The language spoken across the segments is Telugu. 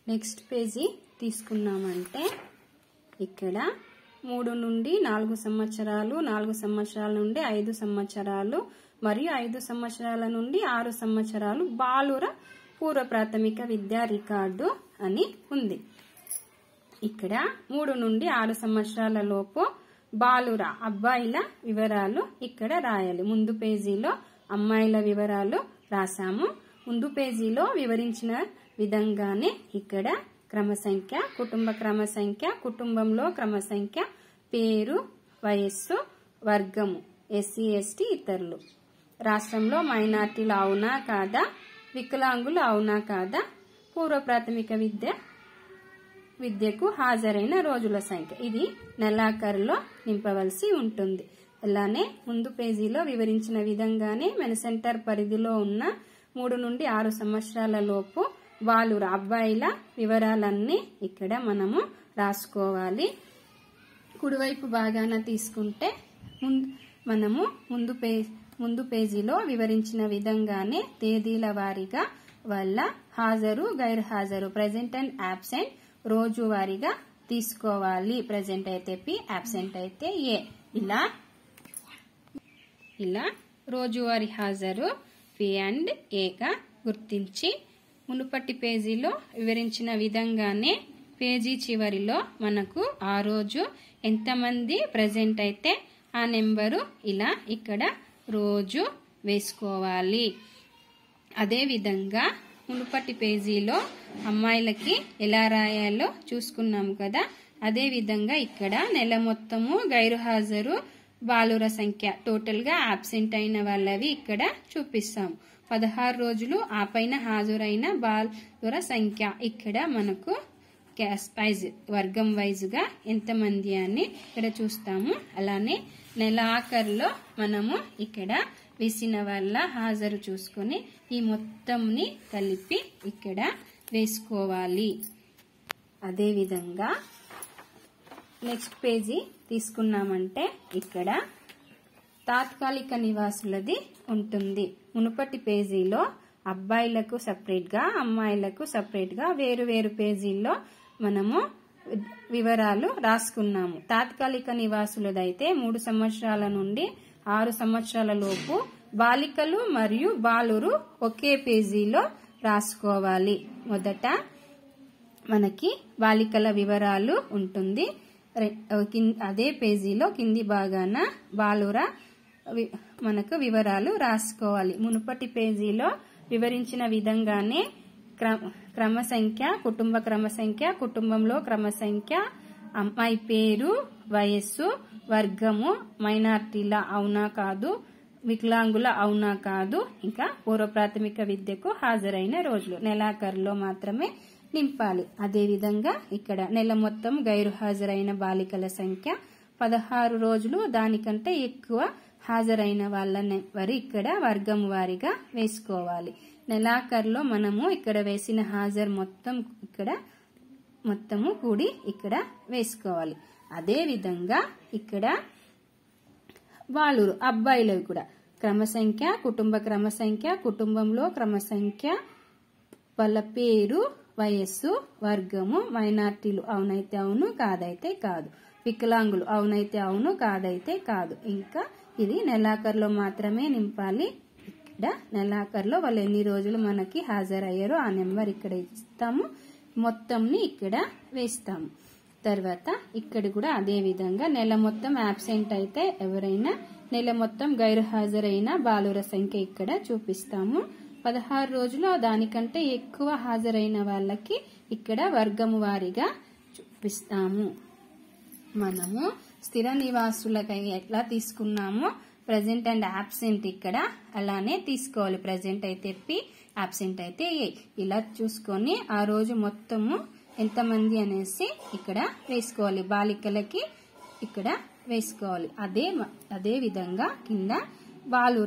నెక్స్ట్ పేజీ తీసుకున్నామంటే ఇక్కడ మూడు నుండి నాలుగు సంవత్సరాలు నాలుగు సంవత్సరాల నుండి ఐదు సంవత్సరాలు మరియు ఐదు సంవత్సరాల నుండి ఆరు సంవత్సరాలు బాలుర పూర్వ ప్రాథమిక విద్యా రికార్డు అని ఉంది ఇక్కడ మూడు నుండి ఆరు సంవత్సరాల లోపు బాలుర అబ్బాయిల వివరాలు ఇక్కడ రాయాలి ముందు పేజీలో అమ్మాయిల వివరాలు రాసాము ముందు పేజీలో వివరించిన విధంగానే ఇక్కడ క్రమ సంఖ్య కుటుంబ క్రమ సంఖ్య కుటుంబంలో క్రమ సంఖ్య పేరు వయస్సు వర్గము ఎస్సీ ఎస్టీ ఇతరులు రాష్ట్రంలో మైనార్టీలు అవునా కాదా వికలాంగులు అవునా కాదా పూర్వ ప్రాథమిక విద్య విద్యకు హాజరైన రోజుల సంఖ్య ఇది నెలాఖరులో నింపవలసి ఉంటుంది అలానే ముందు పేజీలో వివరించిన విధంగానే మన సెంటర్ పరిధిలో ఉన్న మూడు నుండి ఆరు సంవత్సరాల లోపు వాళ్ళు అబ్బాయిల వివరాలన్నీ ఇక్కడ మనము రాసుకోవాలి కుడివైపు భాగాన తీసుకుంటే ముం- మనము ముందు పే ముందు పేజీలో వివరించిన విధంగానే తేదీల వారీగా వల్ల హాజరు గైర్హాజరు ప్రజెంట్ అండ్ యాబ్సెంట్ రోజువారీగా తీసుకోవాలి ప్రజెంట్ అయితే పి యాబ్సెంట్ అయితే ఏ ఇలా ఇలా రోజువారీ హాజరు పి అండ్ ఏగా గుర్తించి మునుపటి పేజీలో వివరించిన విధంగానే పేజీ చివరిలో మనకు ఆ రోజు ఎంతమంది ప్రజెంట్ అయితే ఆ నెంబరు ఇలా ఇక్కడ రోజు వేసుకోవాలి అదేవిధంగా మునుపటి పేజీలో అమ్మాయిలకి ఎలా రాయాలో చూసుకున్నాము కదా అదేవిధంగా ఇక్కడ నెల మొత్తము గైరు హాజరు బాలుర సంఖ్య టోటల్ గా ఆబ్సెంట్ అయిన వాళ్ళవి ఇక్కడ చూపిస్తాము పదహారు రోజులు ఆ పైన హాజరైన బాలుర సంఖ్య ఇక్కడ మనకు క్యాస్ వైజ్ వర్గం వైజ్ గా ఎంతమంది అని ఇక్కడ చూస్తాము అలానే నెల ఆఖరిలో మనము ఇక్కడ వేసిన వాళ్ళ హాజరు చూసుకొని ఈ మొత్తంని కలిపి ఇక్కడ వేసుకోవాలి అదేవిధంగా నెక్స్ట్ పేజీ తీసుకున్నామంటే ఇక్కడ తాత్కాలిక నివాసులది ఉంటుంది మునుపటి పేజీలో అబ్బాయిలకు సపరేట్ గా అమ్మాయిలకు సపరేట్ గా వేరు వేరు పేజీల్లో మనము వివరాలు రాసుకున్నాము తాత్కాలిక నివాసులదైతే మూడు సంవత్సరాల నుండి ఆరు సంవత్సరాల లోపు బాలికలు మరియు బాలురు ఒకే పేజీలో రాసుకోవాలి మొదట మనకి బాలికల వివరాలు ఉంటుంది రె- కిం- అదే పేజీలో కింది భాగాన బాలుర వి- మనకు వివరాలు రాసుకోవాలి మునుపటి పేజీలో వివరించిన విధంగానే క్రమ క్రమ సంఖ్య కుటుంబ క్రమ సంఖ్య కుటుంబంలో క్రమ సంఖ్య అమ్మాయి పేరు వయస్సు వర్గము మైనార్టీల అవునా కాదు వికలాంగుల అవునా కాదు ఇంకా పూర్వ ప్రాథమిక విద్యకు హాజరైన రోజులు నెలాఖరులో మాత్రమే నింపాలి అదేవిధంగా ఇక్కడ నెల మొత్తం గైరు హాజరైన బాలికల సంఖ్య పదహారు రోజులు దానికంటే ఎక్కువ హాజరైన వాళ్ళ వారి ఇక్కడ వర్గం వారిగా వేసుకోవాలి నెలాఖరులో మనము ఇక్కడ వేసిన హాజరు మొత్తం ఇక్కడ మొత్తము కూడి ఇక్కడ వేసుకోవాలి అదే విధంగా ఇక్కడ వాళ్ళు అబ్బాయిలవి కూడా క్రమ సంఖ్య కుటుంబ క్రమ సంఖ్య కుటుంబంలో క్రమ సంఖ్య వాళ్ళ పేరు వయస్సు వర్గము మైనార్టీలు అవునైతే అవును కాదైతే కాదు వికలాంగులు అవునైతే అవును కాదైతే కాదు ఇంకా ఇది నెలాఖరులో మాత్రమే నింపాలి ఇక్కడ నెలాఖరులో వాళ్ళు ఎన్ని రోజులు మనకి హాజరయ్యారో ఆ నెంబర్ ఇక్కడ ఇస్తాము మొత్తంని ఇక్కడ వేస్తాము తర్వాత ఇక్కడ కూడా అదే విధంగా నెల మొత్తం యాబ్సెంట్ అయితే ఎవరైనా నెల మొత్తం గైరు హాజరైన బాలుర సంఖ్య ఇక్కడ చూపిస్తాము పదహారు రోజులు దానికంటే ఎక్కువ హాజరైన వాళ్ళకి ఇక్కడ వర్గము వారిగా చూపిస్తాము మనము స్థిర నివాసులకై ఎట్లా తీసుకున్నామో ప్రజెంట్ అండ్ యాబ్సెంట్ ఇక్కడ అలానే తీసుకోవాలి ప్రజెంట్ అయితే పి యాబ్సెంట్ అయితే ఏ ఇలా చూసుకొని ఆ రోజు మొత్తము ఎంతమంది అనేసి ఇక్కడ వేసుకోవాలి బాలికలకి ఇక్కడ వేసుకోవాలి అదే మ- అదే విధంగా కింద బాలుర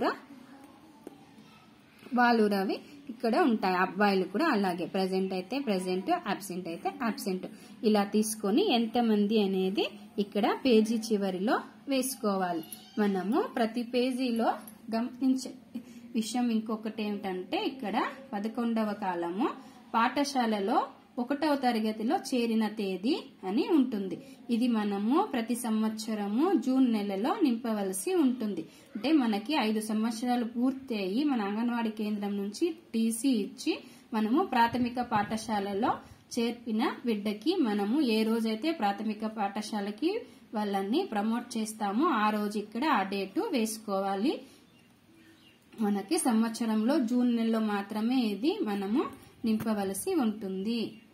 బాలురవి ఇక్కడ ఉంటాయి అబ్బాయిలు కూడా అలాగే ప్రజెంట్ అయితే ప్రజెంట్ అబ్సెంట్ అయితే అబ్సెంట్ ఇలా తీసుకొని ఎంతమంది అనేది ఇక్కడ పేజీ చివరిలో వేసుకోవాలి మనము ప్రతి పేజీలో గమనించే విషయం ఇంకొకటి ఏమిటంటే ఇక్కడ పదకొండవ కాలము పాఠశాలలో ఒకటవ తరగతిలో చేరిన తేదీ అని ఉంటుంది ఇది మనము ప్రతి సంవత్సరము జూన్ నెలలో నింపవలసి ఉంటుంది అంటే మనకి ఐదు సంవత్సరాలు పూర్తి అయ్యి మన అంగన్వాడీ కేంద్రం నుంచి టీసీ ఇచ్చి మనము ప్రాథమిక పాఠశాలలో చేర్పిన బిడ్డకి మనము ఏ రోజైతే ప్రాథమిక పాఠశాలకి వాళ్ళని ప్రమోట్ చేస్తామో ఆ రోజు ఇక్కడ ఆ డేటు వేసుకోవాలి మనకి సంవత్సరంలో జూన్ నెలలో మాత్రమే ఇది మనము నింపవలసి ఉంటుంది